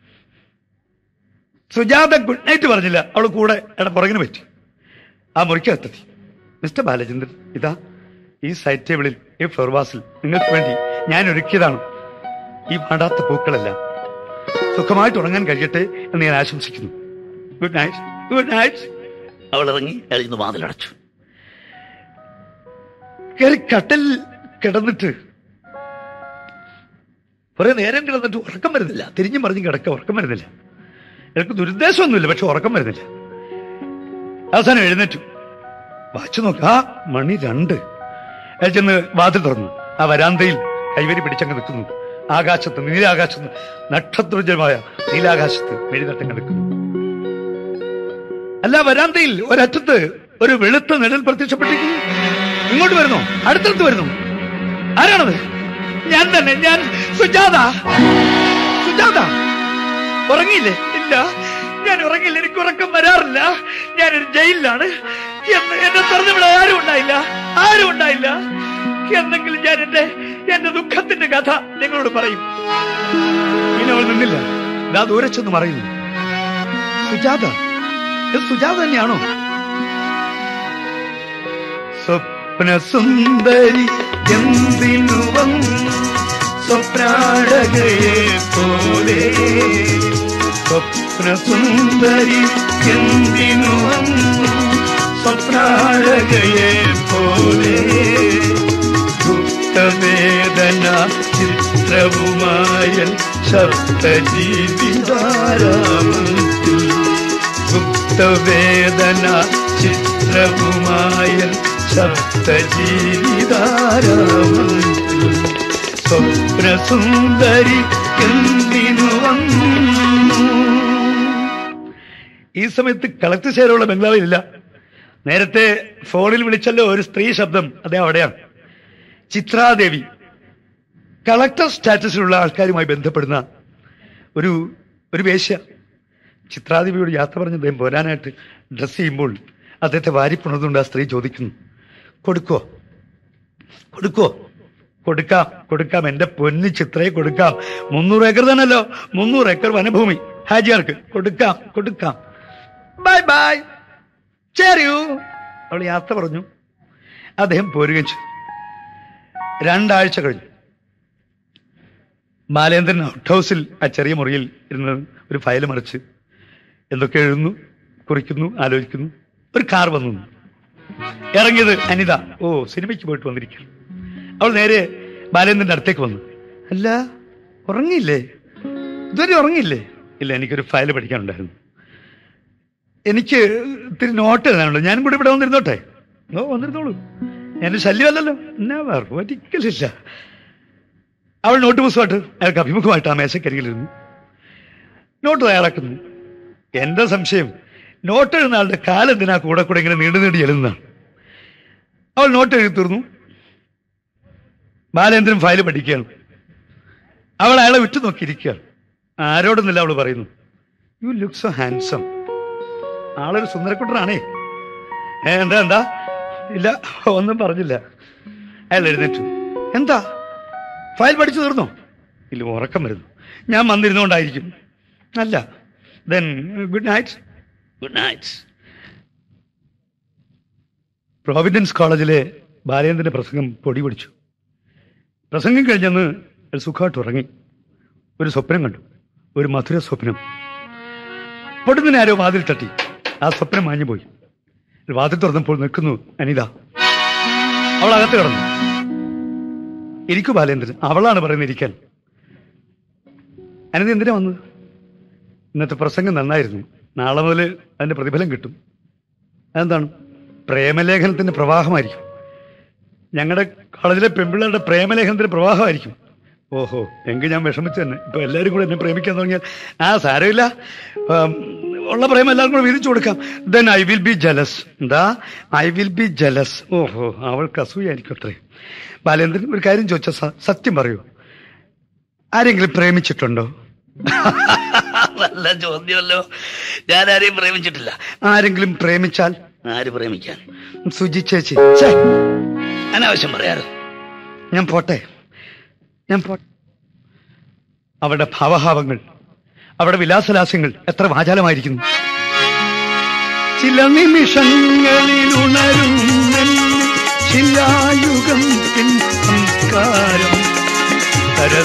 Sujatha good night പറഞ്ഞില്ല അവൾ കൂടെ എടാ പുറകിന് പറ്റി ആ മുറിക്കകത്തെത്തി മിസ്റ്റർ ബാലചന്ദ്രൻ ഇതാ ഈ സൈഡ് ടേബിളിൽ ഈ ഫ്ലോർ വാസിൽ നിങ്ങൾക്ക് വേണ്ടി ഞാൻ ഒരുക്കിയതാണ് ഈ പാടാത്ത പൂക്കളെല്ലാം സുഖമായിട്ട് ഉറങ്ങാൻ കഴിയട്ടെ എന്ന് ഞാൻ ആശംസിക്കുന്നു ഗുഡ് നൈറ്റ് ഗുഡ് നൈറ്റ് അവൾ ഇറങ്ങി അയാൾ ഇന്ന് വാതിലടച്ചു കയറി കട്ടിൽ കിടന്നിട്ട് കുറെ നേരം കിടന്നിട്ട് ഉറക്കം വരുന്നില്ല തിരിഞ്ഞും മറിഞ്ഞും കിടക്ക ഉറക്കം വരുന്നില്ല എനിക്ക് ദുരുദ്ദേശമൊന്നുമില്ല പക്ഷെ ഉറക്കം വരുന്നില്ല അവസാനം എഴുന്നേറ്റു വാച്ചു നോക്ക ആ മണി രണ്ട് അയാൾ ചെന്ന് വാതിൽ തുറന്നു ആ വരാന്തയിൽ കൈവരി പിടിച്ചങ്ങ് നിൽക്കുന്നു ആകാശത്ത് നീലാകാശത്ത് നക്ഷത്രോജ്ജലമായ നീലാകാശത്ത് വെടിനട്ടങ്ങ് നിൽക്കുന്നു അല്ല വരാന്തയിൽ ഒരറ്റത്ത് ഒരു വെളുത്ത നിഴൽ പ്രത്യക്ഷപ്പെട്ടിരിക്കുന്നു ഇങ്ങോട്ട് വരുന്നു അടുത്തടുത്ത് വരുന്നു ആരാണത് ഞാൻ തന്നെ ഞാൻ സുജാത സുജാത ഉറങ്ങിയില്ലേ ഇല്ല ഞാൻ ഉറങ്ങിയില്ല എനിക്ക് ഉറക്കം വരാറില്ല ഞാനൊരു ജയിലിലാണ് എന്ന് എന്നെ തുറന്നുവിടെ ആരും ഉണ്ടായില്ല ആരും ഉണ്ടായില്ല എന്നെങ്കിലും ഞാൻ എന്റെ എന്റെ ദുഃഖത്തിന്റെ കഥ നിങ്ങളോട് പറയും ഇനി അവൾ നിന്നില്ല ഇതാ ദൂരെ ചെന്ന് പറയുന്നു സുജാത ഇത് സുജാത തന്നെയാണോ സ്വപ്ന സുന്ദരി എന്തിനു വന്നു സ്വപ്നാടകയെ പോലെ സ്വപ്ന സുന്ദരി എന്തിനു വന്നു സ്വപ്നാടകയെ പോലെ ഗുപ്തവേദന ചിത്രവുമായ ശബ്ദജീവിതാരാമത്തിൽ ഗുപ്തവേദന ചിത്രവുമായ ശബ്ദജീവിതാരാമത്തിൽ സ്വപ്നസുന്ദരി എന്തിനു വന്നു ഈ സമയത്ത് കളക്ടർ ശേരമുള്ള ബംഗ്ലാവിലില്ല നേരത്തെ ഫോണിൽ വിളിച്ചല്ലോ ഒരു സ്ത്രീ ശബ്ദം അതേ അവിടെയാണ് ചിത്രാദേവി കളക്ടർ സ്റ്റാറ്റസിലുള്ള ആൾക്കാരുമായി ബന്ധപ്പെടുന്ന ഒരു ഒരു വേശ്യ ചിത്രാദേവിയോട് യാത്ര പറഞ്ഞ് അദ്ദേഹം പോരാനായിട്ട് ഡ്രസ് ചെയ്യുമ്പോൾ അദ്ദേഹത്തെ വാരിപ്പുണർന്നുകൊണ്ട് ആ സ്ത്രീ ചോദിക്കുന്നു കൊടുക്കോ കൊടുക്കോ കൊടുക്കാം കൊടുക്കാം എന്റെ പൊന്ന് ചിത്രയെ കൊടുക്കാം മുന്നൂറ് ഏക്കർ തന്നെയല്ലോ മുന്നൂറ് ഏക്കർ വനഭൂമി ഹാജിയാർക്ക് കൊടുക്കാം കൊടുക്കാം ബൈ ബൈ ചേരൂ അവൾ യാത്ര പറഞ്ഞു അദ്ദേഹം പോരുകയും ചെയ്തു രണ്ടാഴ്ച കഴിഞ്ഞു ബാലേന്ദ്രൻ ഔട്ട് ഹൗസിൽ ആ ചെറിയ മുറിയിൽ ഇരുന്ന് ഒരു ഫയൽ മറിച്ച് എന്തൊക്കെ എഴുതുന്നു കുറിക്കുന്നു ആലോചിക്കുന്നു ഒരു കാർ വന്നു നിന്നു. ഇറങ്ങിയത് അനിത ഓ സിനിമയ്ക്ക് പോയിട്ട് വന്നിരിക്കുന്നു അവൾ നേരെ ബാലേന്ദ്രന്റെ അടുത്തേക്ക് വന്നു അല്ല ഉറങ്ങിയില്ലേ ഇതുവരെ ഉറങ്ങിയില്ലേ ഇല്ല എനിക്കൊരു ഫയൽ പഠിക്കാനുണ്ടായിരുന്നു എനിക്ക് ഇത്തിരി നോട്ട് എഴുതാനുണ്ട് ഞാനും കൂടി ഇവിടെ വന്നിരുന്നോട്ടെ ഓ വന്നിരുന്നോളൂ എന്റെ ശല്യമല്ലല്ലോ എന്നാ വേറെ ഒരിക്കലില്ല അവൾ നോട്ട് പുസ്തകമായിട്ട് അയാൾക്ക് അഭിമുഖമായിട്ട് ആ മേശക്കരികിലിരുന്നു നോട്ട് തയ്യാറാക്കുന്നു എന്റെ സംശയം നോട്ട് എഴുതുന്ന ആളുടെ കാലെന്തിനാ കൂടെ കൂടെ ഇങ്ങനെ നീണ്ടു നീണ്ടി എഴുതുന്നതാണ് അവൾ നോട്ട് എഴുതി തീർന്നു ബാലേന്ദ്രൻ ഫയൽ പഠിക്കുകയാണ് അവൾ അയാളെ വിട്ടു നോക്കിയിരിക്കുകയാണ് ആരോടൊന്നില്ല അവൾ പറയുന്നു യു ലുക്ക് സോ ഹാൻസം ആളൊരു സുന്ദരക്കുട്ടനാണേ ഏ, എന്താ എന്താ ഇല്ല ഒന്നും പറഞ്ഞില്ല അയാൾ എഴുന്നേറ്റു എന്താ ഫയൽ പഠിച്ചു തീർന്നോ ഇല്ല ഉറക്കം വരുന്നു ഞാൻ വന്നിരുന്നുകൊണ്ടായിരിക്കും അല്ല then good night good night providence കോളേജിലെ ബാലേന്ദ്രന്റെ പ്രസംഗം പൊടി പിടിച്ചു പ്രസംഗം കഴിഞ്ഞെന്ന് അയാൾ സുഖമായിട്ട് ഉറങ്ങി ഒരു സ്വപ്നം കണ്ടു ഒരു മധുര സ്വപ്നം പൊടുന്നതിന് ആരോ വാതിൽ തട്ടി ആ സ്വപ്നം മാഞ്ഞു പോയി വാതിൽ തുറന്നപ്പോൾ നിൽക്കുന്നു അനിത അവൾ അകത്ത് കിടന്നു ഇരിക്കു ബാലേന്ദ്രൻ അവളാണ് പറയുന്നത് ഇരിക്കാൻ അനിത എന്തിനാ വന്നത് ഇന്നത്തെ പ്രസംഗം നന്നായിരുന്നു നാളെ മുതൽ അതിന്റെ പ്രതിഫലം കിട്ടും അതെന്താണ് പ്രേമലേഖനത്തിന്റെ പ്രവാഹമായിരിക്കും ഞങ്ങളുടെ കോളേജിലെ പെൺപിള്ളേരുടെ പ്രേമലേഖനത്തിന്റെ പ്രവാഹമായിരിക്കും ഓഹോ എങ്കിൽ ഞാൻ വിഷമിച്ചു തന്നെ ഇപ്പൊ എല്ലാവരും കൂടെ എന്നെ പ്രേമിക്കാൻ തുടങ്ങിയാൽ ആ സാരമില്ല ആം, ഉള്ള പ്രേമം എല്ലാവർക്കും കൂടെ വീതിച്ചു കൊടുക്കാം then I will be jealous എന്താ ഐ വിൽ ബി ജലസ് ഓഹോ അവൾക്ക് അസൂയായിരിക്കും അത്രേ ബാലേന്ദ്രൻ ഒരു കാര്യം ചോദിച്ച സത്യം പറയൂ ആരെങ്കിലും പ്രേമിച്ചിട്ടുണ്ടോ നല്ല ചോദ്യമല്ലോ ഞാൻ ആരെയും പ്രേമിച്ചിട്ടില്ല ആരെങ്കിലും പ്രേമിച്ചാൽ ആര് പ്രേമിക്കാൻ സുജി ചേച്ചി ഛേ, അനാവശ്യം പറയാറ് ഞാൻ പോട്ടെ ഞാൻ പോട്ടെ അവരുടെ ഭാവഭാവങ്ങൾ അവരുടെ വിലാസലാസ്യങ്ങൾ എത്ര വാചാലമായിരിക്കുന്നു ചില നിമിഷങ്ങളിൽ ഉണരും ശിലായുഗം പിൻ സംസ്കാരം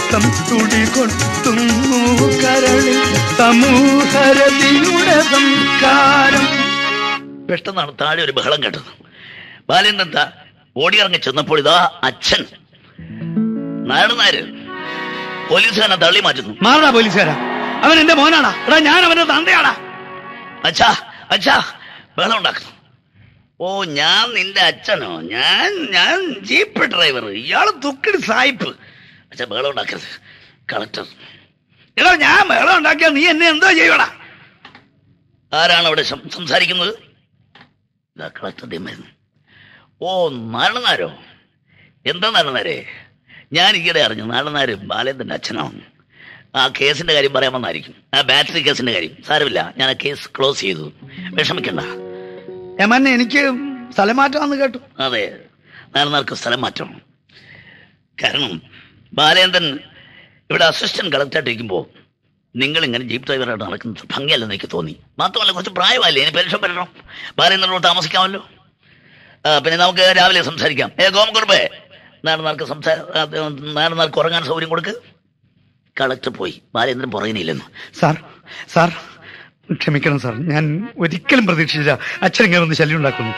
രസം തുടി കൊട്ടുന്നു കരളിൽ സമൂഹരതിയുടെ സംസ്കാരം പെട്ടെന്നാണ് താഴെ ഒരു ബഹളം കേട്ടത് ബാലേന്ദ്രൻ താ ഓടിയിറങ്ങി ചെന്നപ്പോൾ ഇതാ അച്ഛൻ നായർനാര് പോലീസുകാരനെ തള്ളി മാറ്റുന്നു മാറടാ പോലീസുകാരാ അവൻ എന്റെ മോനാടാ എടാ ഞാൻ അവന്റെ തന്തയാടാ അച്ഛാ അച്ഛാ ബഹളം ഉണ്ടാക്കുന്നു ഓ ഞാൻ നിന്റെ അച്ഛനോ ഞാൻ ഞാൻ ജീപ്പ് ഡ്രൈവർ ഇയാള് തുക്കിടി സായിപ്പ് അച്ഛാ ബഹളം ഉണ്ടാക്കരുത് കളക്ടർ എടാ ഞാൻ മേളം ഉണ്ടാക്കിയാ നീ എന്നെ എന്തോ ചെയ്യടാ ആരാണ് അവിടെ സം- സംസാരിക്കുന്നത് ഇതാ കളക്ടർ വരുന്നു ഓ നാരണനാരോ എന്താ നാരണനാരെ ഞാൻ ഈയിടെ അറിഞ്ഞു നാരണനാര് ബാലേന്ദ്രന്റെ അച്ഛനാണ് ആ കേസിന്റെ കാര്യം പറയാമെന്നായിരിക്കും ആ ബാറ്ററി കേസിന്റെ കാര്യം സാരമില്ല ഞാൻ ആ കേസ് ക്ലോസ് ചെയ്തു വിഷമിക്കണ്ട എമന്നെ എനിക്ക് സ്ഥലം മാറ്റാന്ന് കേട്ടു അതെ നാരണനാർക്ക് സ്ഥലം മാറ്റം കാരണം ബാലേന്ദ്രൻ ഇവിടെ അസിസ്റ്റന്റ് കളക്ടറായിട്ടിരിക്കുമ്പോൾ നിങ്ങൾ ഇങ്ങനെ ജീപ്പ് ഡ്രൈവറായിട്ട് നടക്കുന്നത് ഭംഗിയല്ലെന്ന് എനിക്ക് തോന്നി മാത്രമല്ല കുറച്ച് പ്രായമല്ലേ ഇനി പെൻഷൻ വരണം ബാലേന്ദ്രനോട് താമസിക്കാമല്ലോ ആ, പിന്നെ നമുക്ക് രാവിലെ സംസാരിക്കാം ഏ ഗോമകുറുബേ നാടനാർക്ക് സംസാ നാടനാർക്ക് ഉറങ്ങാൻ സൗകര്യം കൊടുക്ക് കളക്ടർ പോയി ബാലേന്ദ്രൻ പുറകിനില്ലെന്ന് സാർ സാർ ക്ഷമിക്കണം സാർ ഞാൻ ഒരിക്കലും പ്രതീക്ഷിച്ചില്ല അച്ഛൻ ഇങ്ങനെ ഒന്ന് ശല്യം ഉണ്ടാക്കുന്നു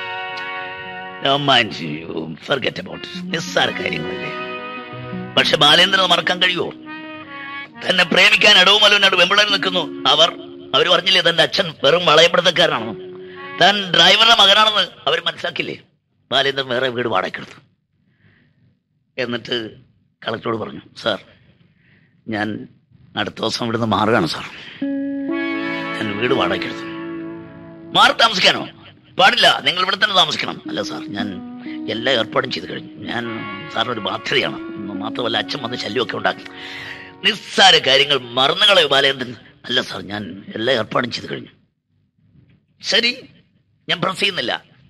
ഫർഗറ്റ് അബൌട്ട് നിസ്സാര കാര്യങ്ങളല്ലേ പക്ഷെ ബാലേന്ദ്രൻ മറക്കാൻ കഴിയുമോ തന്നെ പ്രേമിക്കാൻ ഇടവുമലവിനോട് വെമ്പിളർ നിൽക്കുന്നു അവർ അവർ പറഞ്ഞില്ലേ തന്റെ അച്ഛൻ വെറും വളയപ്പെടുത്തക്കാരനാണെന്ന് താൻ ഡ്രൈവറുടെ മകനാണെന്ന് അവർ മനസ്സിലാക്കില്ലേ ബാലേന്ദ്രൻ വേറെ വീട് വാടകയ്ക്കെടുത്തു എന്നിട്ട് കളക്ടറോട് പറഞ്ഞു സാർ ഞാൻ അടുത്ത ദിവസം ഇവിടുന്ന് മാറുകയാണ് സാർ ഞാൻ വീട് വാടകയ്ക്കെടുത്തു മാറി താമസിക്കാനോ പാടില്ല നിങ്ങൾ ഇവിടെ തന്നെ താമസിക്കണം അല്ല സാർ ഞാൻ എല്ലാ ഏർപ്പാടും ചെയ്തു കഴിഞ്ഞു ഞാൻ സാറിന് ഒരു ബാധ്യതയാണ് എന്ന് മാത്രമല്ല അച്ഛൻ വന്ന് ശല്യമൊക്കെ ഉണ്ടാക്കും നിസ്സാര കാര്യങ്ങൾ മറന്നുകളെ ബാലേന്ദ്രൻ അല്ല സാർ ഞാൻ എല്ലാ ഏർപ്പാടും ചെയ്തു കഴിഞ്ഞു ശരി ഞാൻ പ്രസ് ചെയ്യുന്നില്ല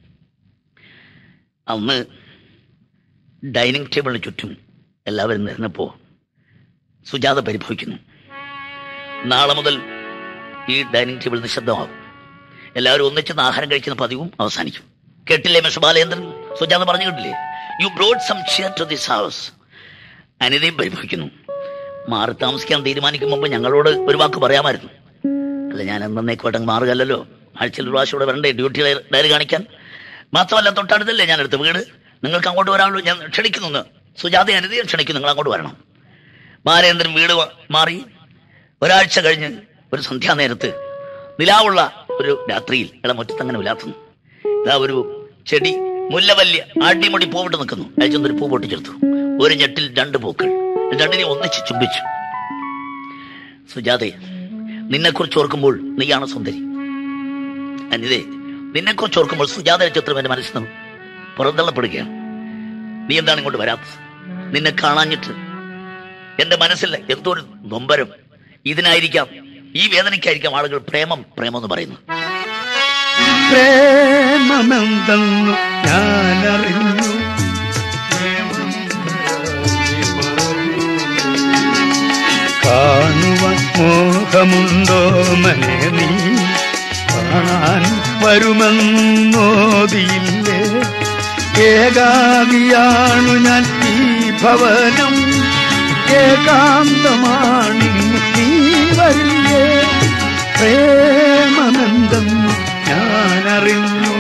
അന്ന് ഡൈനിങ് ടേബിളിന് ചുറ്റും എല്ലാവരും നിരന്നപ്പോ സുജാത പരിഭവിക്കുന്നു നാളെ മുതൽ ഈ ഡൈനിങ് ടേബിൾ നിശബ്ദമാകും എല്ലാവരും ഒന്നിച്ചെന്ന് ആഹാരം കഴിക്കുന്ന പതിവും അവസാനിക്കും കേട്ടില്ലേ മിസ്റ്റർ ബാലേന്ദ്രൻ സുജാത പറഞ്ഞു കേട്ടില്ലേ you brought some cheer to this house അനിതയും പരിഭവിക്കുന്നു മാറി താമസിക്കാൻ തീരുമാനിക്കും മുമ്പ് ഞങ്ങളോട് ഒരു വാക്ക് പറയാമായിരുന്നു അല്ല ഞാൻ എന്നേക്കോട്ടെ മാറുകയല്ലോ ആഴ്ചയിൽ ഒരു പ്രാവശ്യം ഇവിടെ വരണ്ടേ ഡ്യൂട്ടി ഡയറി കാണിക്കാൻ മാത്രമല്ല തൊട്ടടുത്തല്ലേ ഞാൻ എടുത്ത വീട് നിങ്ങൾക്ക് അങ്ങോട്ട് വരാമല്ലോ ഞാൻ ക്ഷണിക്കുന്നു എന്ന്. സുജാത അനിതയും ക്ഷണിക്കുന്നു നിങ്ങൾ അങ്ങോട്ട് വരണം ബാലേന്ദ്രൻ വീട് വ- മാറി ഒരാഴ്ച കഴിഞ്ഞ് ഒരു സന്ധ്യാനേരത്ത് നിലാവുള്ള ഒരു രാത്രിയിൽ ഇളമുറ്റത്ത് അങ്ങനെ വിലാത്തുന്നു ഇതാ ഒരു ചെടി മുല്ലവല്യ അടിമുടി പൂവിട്ട് നിൽക്കുന്നു അയച്ചൊന്നൊരു പൂ പൊട്ടിച്ചെടുത്തു ഒരു ഞെട്ടിൽ രണ്ട് പൂക്കൾ രണ്ടിനെ ഒന്നിച്ച് ചുംബിച്ചു സുജാതെ നിന്നെക്കുറിച്ച് ഓർക്കുമ്പോൾ നീയാണ് സുന്ദരി അനിതേ നിന്നെക്കുറിച്ച് ഓർക്കുമ്പോൾ സുജാത ചിത്രം എന്റെ മനസ്സിൽ നിന്ന് പുറന്തള്ളപ്പെടുകയാണ് നീ എന്താണ് ഇങ്ങോട്ട് വരാത്തത് നിന്നെ കാണാഞ്ഞിട്ട് എന്റെ മനസ്സിൽ എന്തോ ഒരു നൊമ്പരം ഇതിനായിരിക്കാം ഈ വേദനയ്ക്കായിരിക്കാം ആളുകൾ പ്രേമം പ്രേമം എന്ന് പറയുന്നത് പ്രേമമെന്തെന്നു ഞാനറിഞ്ഞു കാണുവാൻ മോഹമുണ്ടോ മനെ നീ കാണാൻ വരുമെന്നോതിയില്ലേ ഏകാകിയാണു ഞാൻ ഈ ഭവനം ഏകാന്തമാണിന്ന് നീ വരില്ലേ പ്രേമമെന്തെന്നു ഞാനറിഞ്ഞു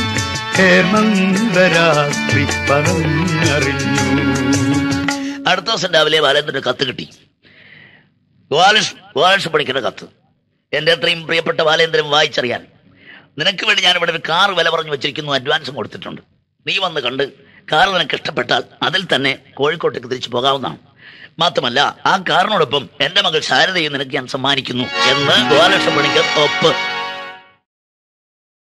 ഹേമന്തരാത്രി പറഞ്ഞറിഞ്ഞു അടുത്ത ദിവസം രാവിലെ ബാലേന്ദ്രന്റെ കത്ത് കിട്ടി ഗോപാലകൃഷ്ണ ഗോപാലകൃഷ്ണ പണിക്കുന്ന കത്ത് എന്റെ അത്രയും പ്രിയപ്പെട്ട ബാലേന്ദ്രൻ വായിച്ചറിയാൻ നിനക്ക് വേണ്ടി ഞാൻ ഇവിടെ ഒരു കാർ വില പറഞ്ഞു വെച്ചിരിക്കുന്നു അഡ്വാൻസും കൊടുത്തിട്ടുണ്ട് നീ വന്ന് കണ്ട് കാർ നിനക്ക് ഇഷ്ടപ്പെട്ടാൽ അതിൽ തന്നെ കോഴിക്കോട്ടേക്ക് തിരിച്ചു പോകാവുന്നതാണ് മാത്രമല്ല ആ കാറിനോടൊപ്പം എന്റെ മകൾ ശാരദയെ നിനക്ക് ഞാൻ സമ്മാനിക്കുന്നു എന്ന് ഗോപാലകൃഷ്ണ പണിക്കർ ഒപ്പ്